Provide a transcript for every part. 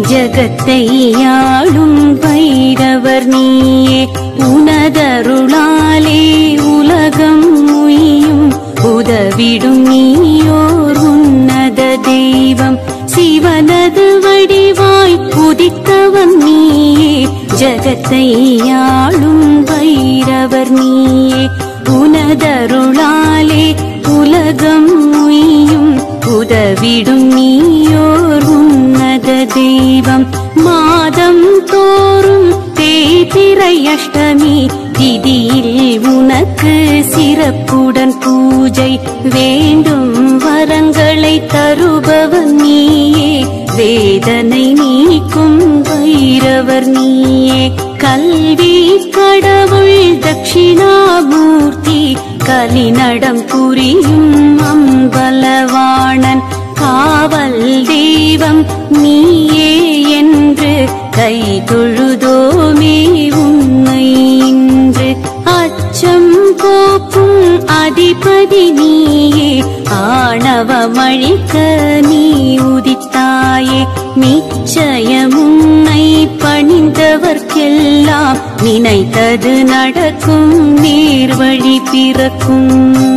ஜகத்தை ஆளும் பைரவர் நீயே உனதருளாலே உலகம் உய்யும் உதவிடும் நீயோர் உன்னத தெய்வம் சிவனது வடிவாய் உதித்தவன் நீயே ஜகத்தை ஆளும் பைரவர் நீயே உனதருளாலே உலகம் உய்யும் உதவிடும் நீயோர் உன்னத தெய்வம் மாதம் தோறும் தேய்பிறை அஷ்டமி திதியில் உனக்கு சிறப்புடன் பூஜை வேண்டும் வரங்களை தருபவன் நீயே வேதனை நீக்கும் பைரவர் நீயே கல்வி கடவுள் தட்சிணாமூர்த்தி கலிநடம் புரியும் அம்பலவாணன் காவல் தெய்வம் நீயே என்று கை தொழுதோமே உன்னை இன்று அச்சம் போக்கும் அதிபதி நீயே ஆணவமழிக்க நீ உதித்தாயே நிச்சயம் உன்னை பணிந்தவர்க்கெல்லாம் நினைத்தது நடக்கும் நேர்வழி பிறக்கும்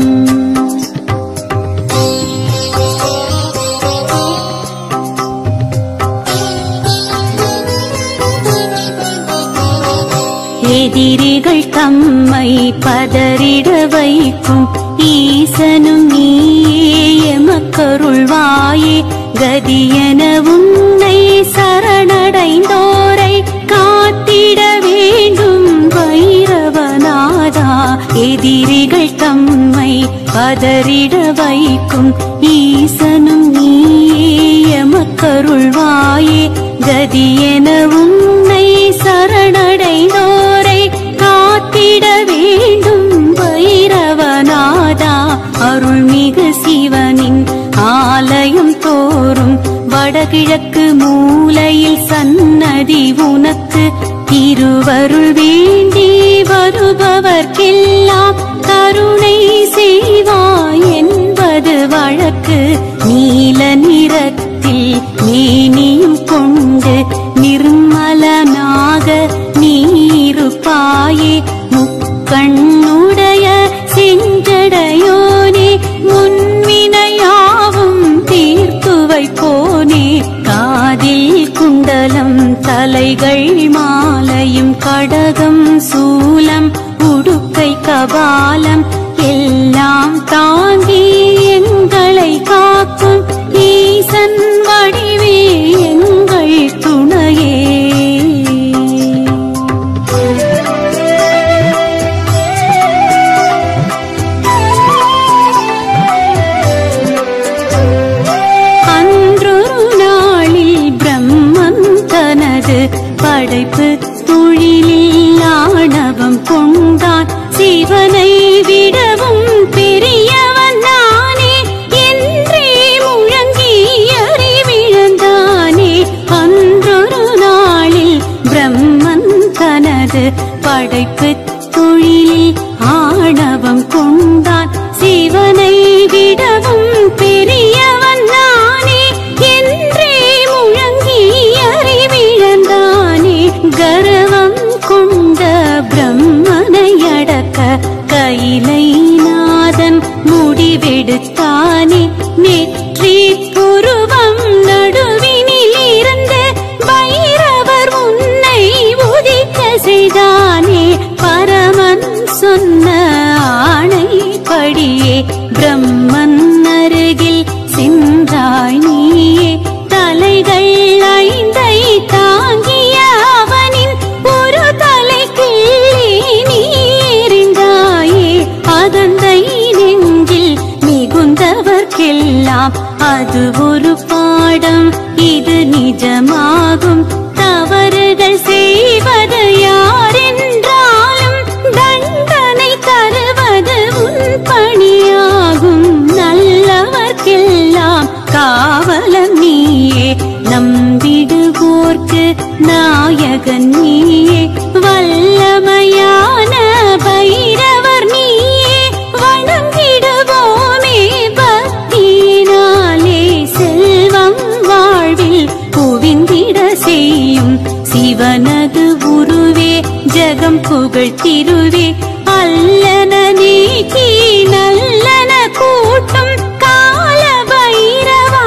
எதிரிகள் தம்மை பதறிட வைக்கும் ஈசனும் நீயே எமக்கருள்வாயே கதியென உன்னை சரணடைந்தோரை காத்திட வேண்டும் வைரவநாதா எதிரிகள் தம்மை பதறிட வைக்கும் ஈசனும் நீயே எமக்கருள்வாயே கதியென உன்னை சரணடைந்தோரை காத்திட வேண்டும் வைரவநாதா அருள்மிகு சிவனின் ஆலயம் தோறும் வடகிழக்கு மூலையில் சன்னதி உனக்கு திருவருள் வேண்டி வருபவர்க்கெல்லாம் கருணை செய்வாய் என்பது வழக்கு நீல நிறத்தில் மேனியும் கொண்டு நிர்மலனாக நீருப்பாயே முக்கண்ணுடைய செஞ்சடையோனே முன்வினையாவும் தீர்த்து வைப்போனே காதில் குண்டலம் தலைகள் மாலையும் கடகம் சூலம் உடுக்கை கபாலம் எல்லாம் தாங்கி எங்களை காக்கும் ஈசன் வடிவே எங்கள் துணையே அன்றொரு நாளில் பிரம்மன் தனது படைப்பு தொழிலில் ஆணவம் கொண்டான் சிவனை விடவும் பெரியவன் நானே என்றே முழங்கி அறிவிழந்தானே அன்றொரு நாளில் பிரம்மன் தனது படைப்பு தொழிலில் ஆணவம் கொண்டான் சிவனை விடவும் பெரியவன் நானே என்றே முழங்கி அறிவிழந்தானே கர்வம் கொண்ட பிரம்மனை அடக்க கைலை நாதன் முடிவெடுத்தானே நெற்றி புருவம் நடுவினில் இருந்து பைரவர் உன்னை உதிக்க செய்தானே பரமன் சொன்ன ஆணைப்படியே பிரம்மன் அருகில் சென்றாய் நீயே தலைகள் ஐந்தை தாங்கிய அவனின் ஒரு தலைக்கு நீ எறிந்தாயே அதந்தை நெஞ்சில் மிகுந்தவர்க்கெல்லாம் அது ஒரு பாடம் இது நிஜமாகும் தவறுகள் செய்வது யாரென்றாலும் தண்டனை தருவது உன் பணியாகும் நல்லவர்க்கெல்லாம் காவலன் நீயே நம்பிடுவோர்க்கு நாயகன் நீயே வல்லமையான பைரவர் நீயே வணங்கிடுவோமே பக்தியினாலே செல்வம் வாழ்வில் குவி பொலிந்திட செய்யும் சிவனது உருவே ஜகம் புகழ் திருவே அல்லன நீக்கி நல்லன கூட்டும் கால பைரவா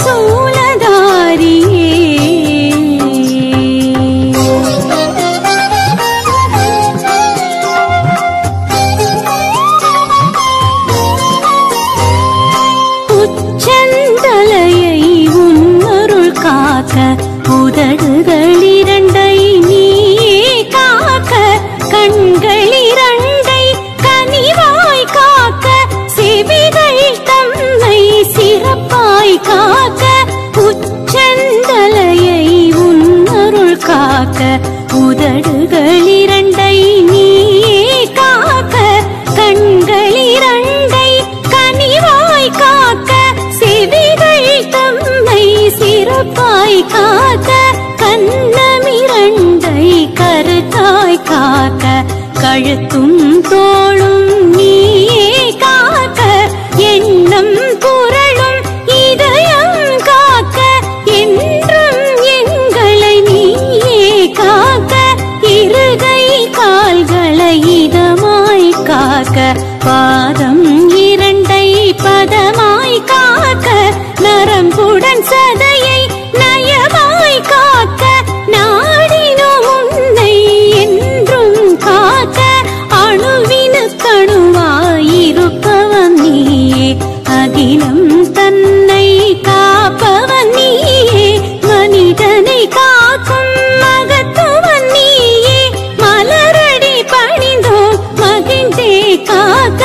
உச்சந்தலையை உன்னருள் காக்க உதடுகள் இரண்டை நீயே காக்க கண்கள் இரண்டை கனிவாய் காக்க செவிகள் தம்மை சிறப்பாய் காக்க உச்சந்தலையை உன்னருள் காக்க உதடுகள் இரண்டை நீயே காக்க கண்கள் இரண்டை கனிவாய் காக்க செவிகள் தம்மை சிறப்பாய் காக்க கண்ணமிரண்டை கருத்தாய் காக்க கழுத்தும் தோளும் நீயே காக்க எண்ணம் புரளும் இதயம் காக்க என்றும் எங்களை நீயே காக்க இருகை கால்களை இதமாய் காக்க பாதம் இரண்டை பதமாய் காக்க நரம்புடன் சதையை நயமாய் காக்க நாடினோம் உன்னை என்றும் காக்க அணுவினு கணுவாயிருப்பவன் நீயே அகிலம் தன்னை காப்பவன் நீயே மனிதனை காக்கும் மகத்துவன் நீயே மலரடி பணிந்தோம் மகிழ்ந்தே காக்க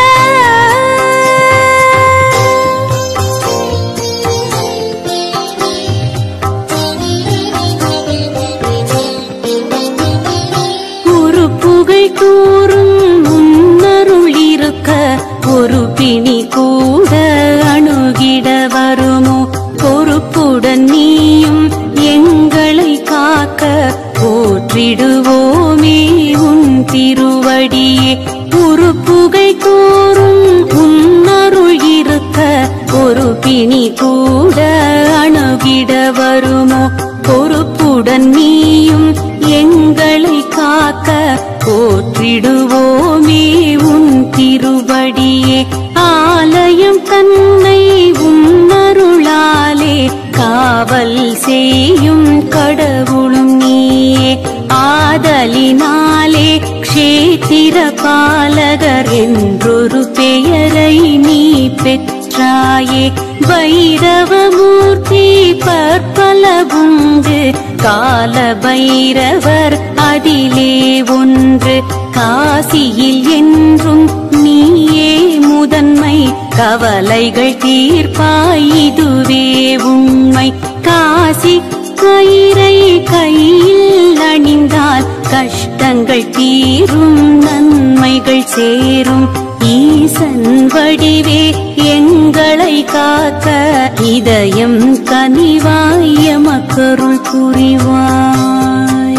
உறுப்புகள் கூறும் முன்னருள் இருக்க ஒரு பிணி கூட அணுகிட வருமோ பொறுப்புடன் நீயும் எங்களை காக்க போற்றிடுவோமே உன் திருவடியே உறுப்புகள் கூறும் உன்னருள் இருக்க ஒரு பிணி கூட அணுகிட வருமோ பொறுப்புடன் நீயும் எங்களை காக்க போற்றிடுவோமே உன் திருவடியே ஆலயம் தன்னை உன்னருளாலே காவல் செய்யும் கடவுளும் நீயே ஆதலினாலே க்ஷேத்திர பாலகர் என்றொரு பெயரை நீ பெற்றாயே பைரவமூர்த்தி பற்பலவுண்டு கால பைரவர் அதிலே ஒன்று காசியில் என்றும் நீயே முதன்மை கவலைகள் தீர்ப்பாய் இதுவே உண்மை காசி கயிறை கையில் அணிந்தால் கஷ்டங்கள் தீரும் நன்மைகள் சேரும் ஈசன் வடிவே எங்களை காக்க இதயம் கனிவாய் எமக்கருள் புரிவாய்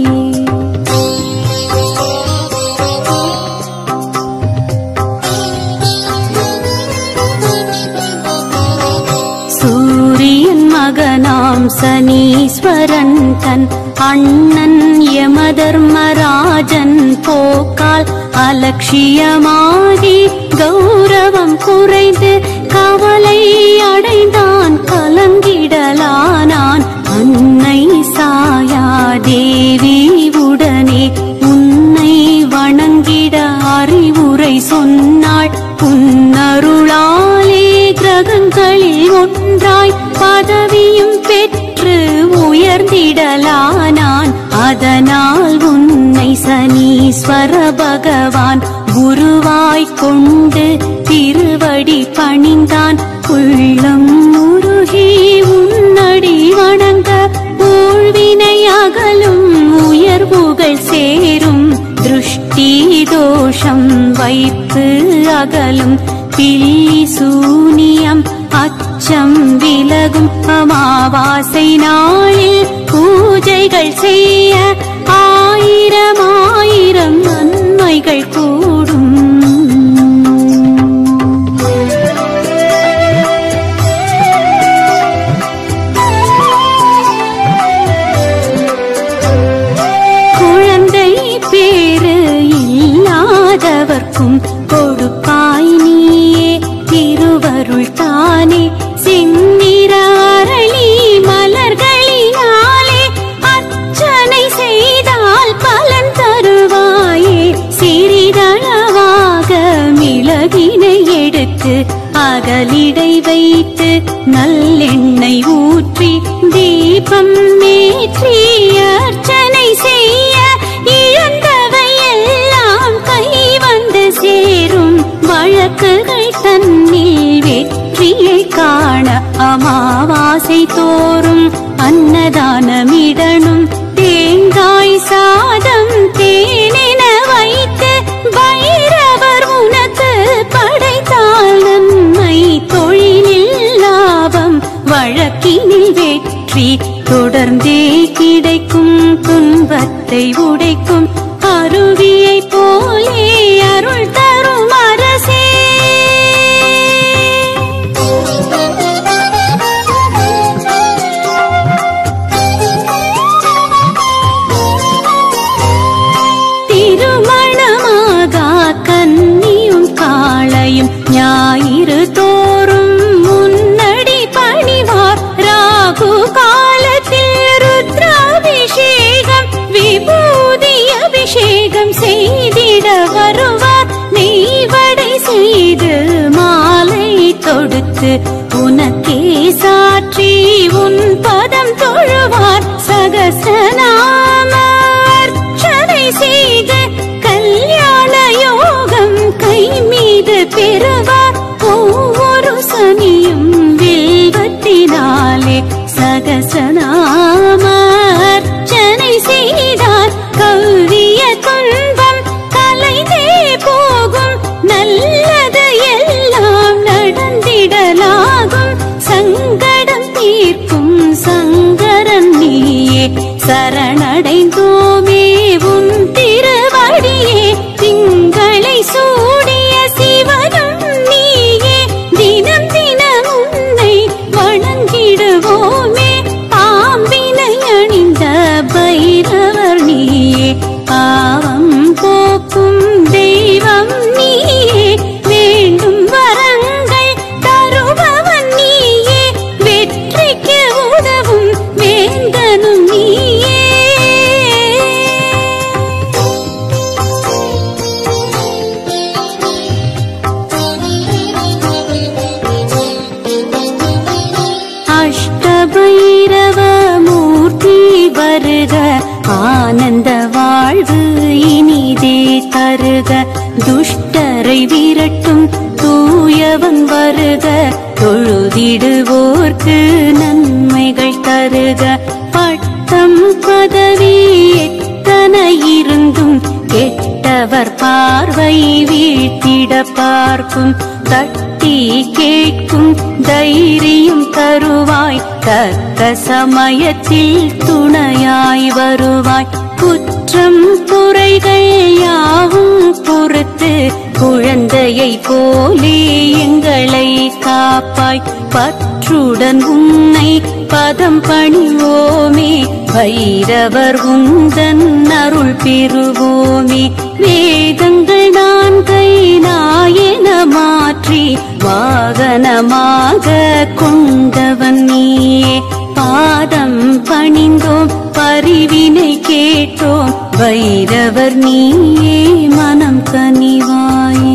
சூரியன் மகனாம் சனீஸ்வரன் தன் அண்ணன் யமதர்மராஜன் போக்கால் அலட்சியமாகி கௌரவம் குறைந்து கவலை அடைந்தான் கலங்கிடலானான் அன்னை சாயா தேவி உடனே உன்னை வணங்கிட அறிவுரை சொன்னாள் புன்னருளாலே கிரகங்களில் ஒன்றாய் பதவியும் பெற்று உயர்ந்திடலானான் அதனால் உன்னை சனீஸ்வர பகவான் குருவாய் கொண்டு திருவடி பணிந்தான் உள்ளம் முருகி உன்னடி வணங்க ஊழ்வினை அகலும் உயர்வுகள் சேரும் திருஷ்டி தோஷம் வைப்பு அகலும் பில்லி சூனியம் அச்சம் விலகும் அமாவாசை நாளில் பூஜைகள் செய்ய ஆயிரம் ஆயிரம் நன்மைகள் கூடும் வாசலிடை வைத்து நல்லெண்ணெய் ஊற்றி தீபம் ஏற்றி அர்ச்சனை செய்ய இழந்தவை எல்லாம் கை வந்து சேரும் வழக்குகள் தன்னில் வெற்றியை காண அமாவாசை தோறும் அன்னதானமிடணும் தேங்காய் சாதம் தேனென வைத்து பைரவர் உனக்கு படைத்தால் நன்மை தொழிலில் லாபம் வழக்கினில் வெற்றி தொடர்ந்தே கிடைக்கும் துன்பத்தை உடைக்கும் அருவியை போலே அருள் தரும் அரசே திருமணமாகா கன்னியும் காளையும் ஞாயிறு தோறும் முன்னடி பணிவார் ராகு காலத்தில் ருத்ராபிஷேகம் விபூதி அபிஷேகம் செய்திட வருவார் நெய்வடை செய்து மாலை தொடுத்து உனக்கே சாற்றி உன் பதம் தொழுவார் சகசநாம அர்ச்சனை செய்து கல்யாண யோகம் கை மீது பெறுவார் ஒவ்வொரு சனியும் வில்வத்தினாலே சகசநாம அர்ச்சனை செய்தார் கௌரிய துன்பம் கலைந்தே போகும் நல்லது எல்லாம் நடந்திடலாகும் சங்கடம் தீர்க்கும் சங்கரன் நீயே சரணடைந்தோமே உன் திருவடியே திங்களை சூடிய சிவனும் நீயே தினம் தினம் உன்னை வணங்கிடுவோமே பாம்பினை அணிந்த பைரவர் நீயே பாவம் போக்கும் தெய்வம் நீயே வேண்டும் வரங்கள் தருபவன் நீயே வெற்றிக்கு உதவும் வேந்தனும் நீயே அஷ்டபைரவ மூர்த்தி வருக ஆனந்த வாழ்வு இனிதே தருக துஷ்டரை விரட்டும் தூயவன் வருக தொழுதிடுவோர்க்கு நன்மைகள் தருக பட்டம் பதவி எத்தனை இருந்தும் கெட்டவர் பார்வை வீழ்த்திட பார்க்கும் தட்டி கேட்கும் தைரியம் தருவாய் தக்க சமயத்தில் துணையாய் வருவாய் குற்றம் குறைகள் யாவும் பொறுத்து குழந்தையை போலே எங்களை காப்பாய் பற்றுடன் உன்னை பதம் பணிவோமே பைரவர் உந்தன் அருள் பெறுவோமே வேதங்கள் நான்கை நாயன மாற்றி வாகனமாக கொண்டவன் நீயே பாதம் பணிந்தோம் பரிவினை கேட்டோம் பைரவர் நீயே மனம் கனிவாயே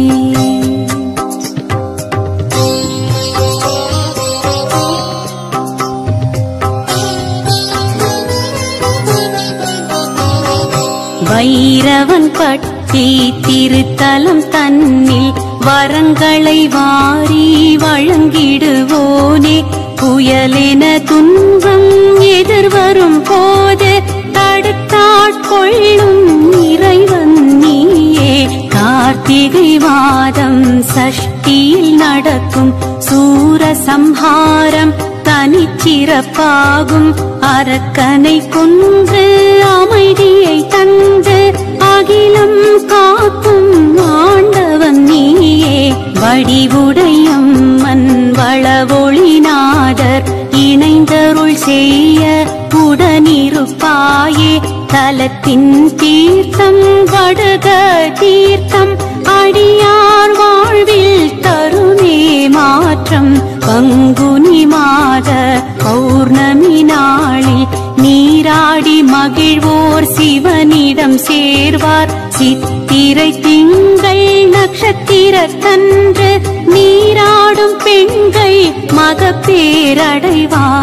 வைரவன் பட்டி திருத்தலம் தன்னில் வரங்களை வாரி வழங்கிடுவோனே புயலென துன்பம் எதிர்வரும் போது தடுத்தாட்கொள்ளும் இறைவன் நீயே கார்த்திகை மாதம் சஷ்டியில் நடக்கும் சூர சம்ஹாரம் தனிச்சிறப்பாகும் அரக்கனை கொன்று அமைதியை தந்து அகிலம் காக்கும் ஆண்டவன் நீயே வடிவுடையம்மன் வளவொளிநாதர் இணைந்தருள் செய்ய உடனிருப்பாயே தலத்தின் தீர்த்தம் வடுக தீர்த்தம் அடியார் வாழ்வில் தருமே மாற்றம் பங்குனி மாத பௌர்ணமி நாளில் நீராடி மகிழ்வோர் சிவனிடம் சேர்வார் சித்திரை திங்கள் நட்சத்திரத்தன்று நீராடும் பெண்கள் மகப்பேரடைவார்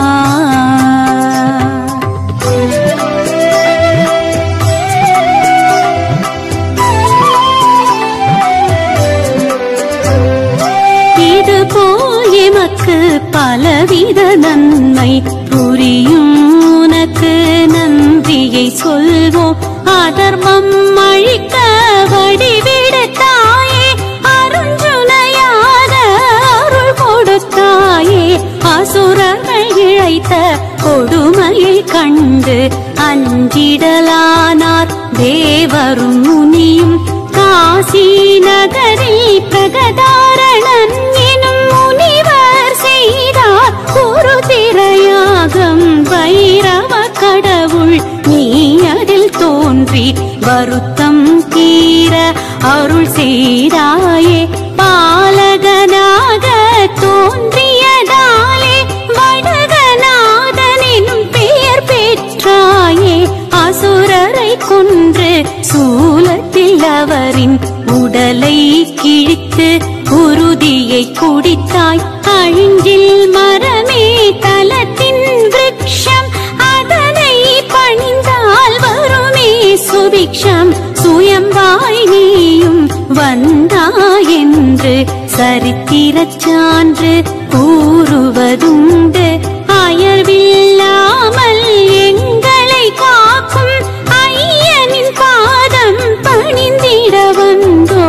இது போல் எமக்கு பலவித நன்மை புரியும் உனக்கு நன்றியை சொல்வோம் அதர்மம் அழிக்க வடிவிடத்தாயே அருஞ்சுனையாக அருள் கொடுத்தாயே அசுரர்கள் இழைத்த கொடுமையை கண்டு அஞ்சிடலானார் தேவரும் முனியும் காசி நகரில் பிரகதாரணன் எனும் முனிவர் செய்தார் ஒரு திரையாகம் வைரவ கடவுள் நீ அதில் தோன்றி வருத்தம் தீர அருள் செய்தாயே பாலகனாக தோன்றியதாலே வடகநாதனின் பெயர் பெற்றாயே அசுரரை கொன்று சூலத்தில் அவரின் உடலை கிழித்து உறுதியை குடித்தாய் அழிஞ்சில் மரமே தலத்தின் விருட்சம் அதனை பணிந்தால் வருமே சுபிக்ஷம் சுயம்பாய் நீயும் வந்தாயென்று சரித்திரச் சான்று கூறுவதுண்டு அயர்வில்லாமல் எங்களை காக்கும் ஐயனின் பாதம் பணிந்திட வந்தோ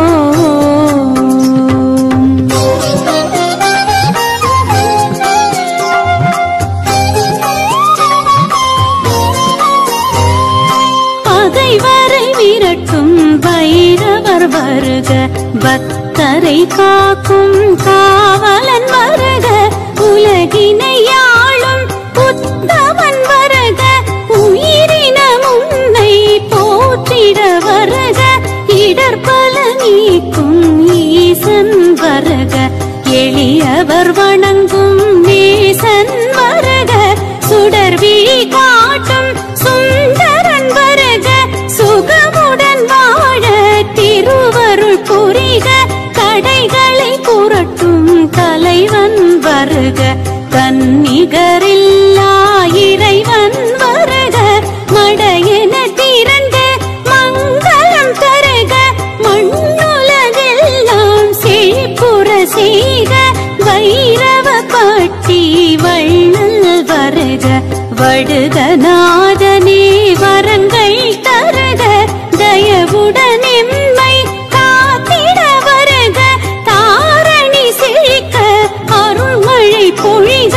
பகைவரை விரட்டும் பைரவர் வருக பக்தரை காக்கும் காவலன் வருக உலகினை யாழும் உத்தமன் வருக உயிரின முன்னை போற்றிட வருக இடர்பல நீக்கும் ஈசன் வருக எளியவர் வணங்கும் நேசன் வருக சுடர்விழி காட்டும் சுந்தரன் வருக சுகமுடன் வாழ திருவருள் புரிக தடைகளை புரட்டும் தலைவன் வருக தன்னிகரில்லா இறைவன் வருக மடையென திரண்டு மங்களம் தருக மண்ணுலகெல்லாம் செழிப்புற செய்க வைரவ பட்டி வள்ளல் வருக வடுகநாதனே வரங்கள் தருக தயவுடன் எம்மை காத்திட வருக தாரணி செழிக்க அருள்மழை பொழிக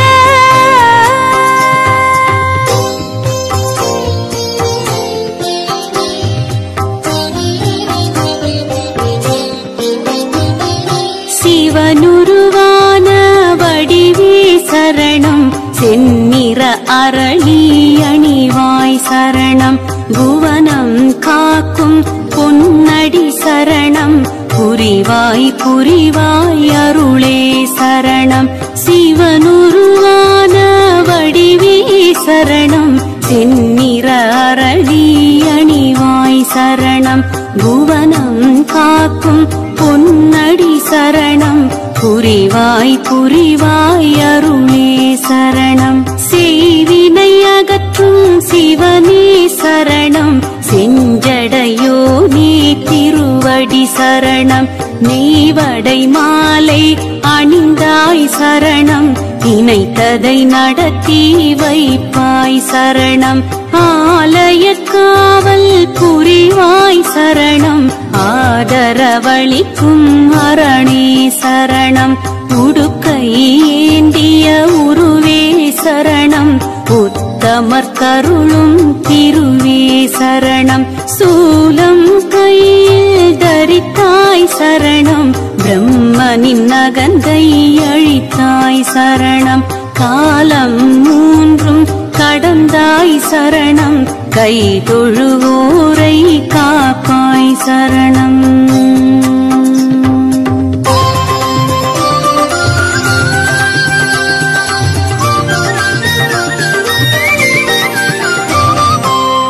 சிவனுருவான வடிவே சரணம் செந்நிற அரளி அணிவாய் சரணம் புவனம் காக்கும் பொன்னடி சரணம் புரிவாய் புரிவாய் அருளே சரணம் சிவனுருவான வடிவே சரணம் செந்நிற அரளி அணிவாய் சரணம் புவனம் காக்கும் பொன்னடி சரணம் புரிவாய் புரிவாய் அருளே சரணம் செய்வினை அகற்றும் சிவனே சரணம் செஞ்சடையோ நீ திருவடி சரணம் நெய்வடை மாலை அணிந்தாய் சரணம் நினைத்ததை நடத்தி வைப்பாய் சரணம் ஆலய காவல் புரிவாய் சரணம் ஆதரவளிக்கும் அரணே சரணம் உடுக்கை ஏந்திய உருவே சரணம் உத்தமர் கருளும் திருவே சரணம் சூலம் கையில் தரித்தாய் சரணம் பிரம்மனின் நகந்தை அழித்தாய் சரணம் காலம் மூன்றும் கடந்தாய் சரணம் கை தொழுவோரை காப்பாய் சரணம்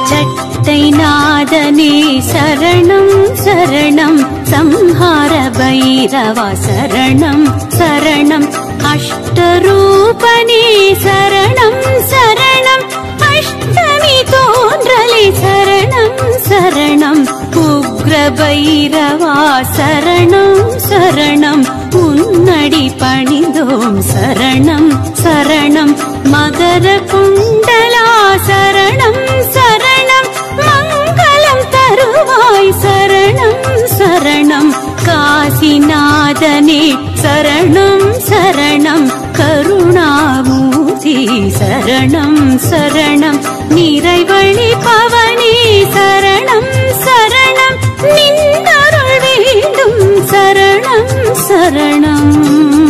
சட்டை நாதனே சரணம் சரணம் சம்ஹார பைரவா சரணம் சரணம் அஷ்டரூபனே சரணம் சரணம் அஷ்டமி தோன்றலே சரணம் சரணம் உக்ர பைரவா சரணம் சரணம் உன்னடி பணிந்தோம் சரணம் சரணம் மகர குண்டலா சரணம் சரணம் மங்களம் தருவாய் சரணம் சரணம் காசிநாதனே சரணம் சரணம் கருணாமூர்த்தி சரணம் சரணம் நிறைவழி பவனி சரணம் சரணம் நின்றருள் வேண்டும் சரணம் சரணம்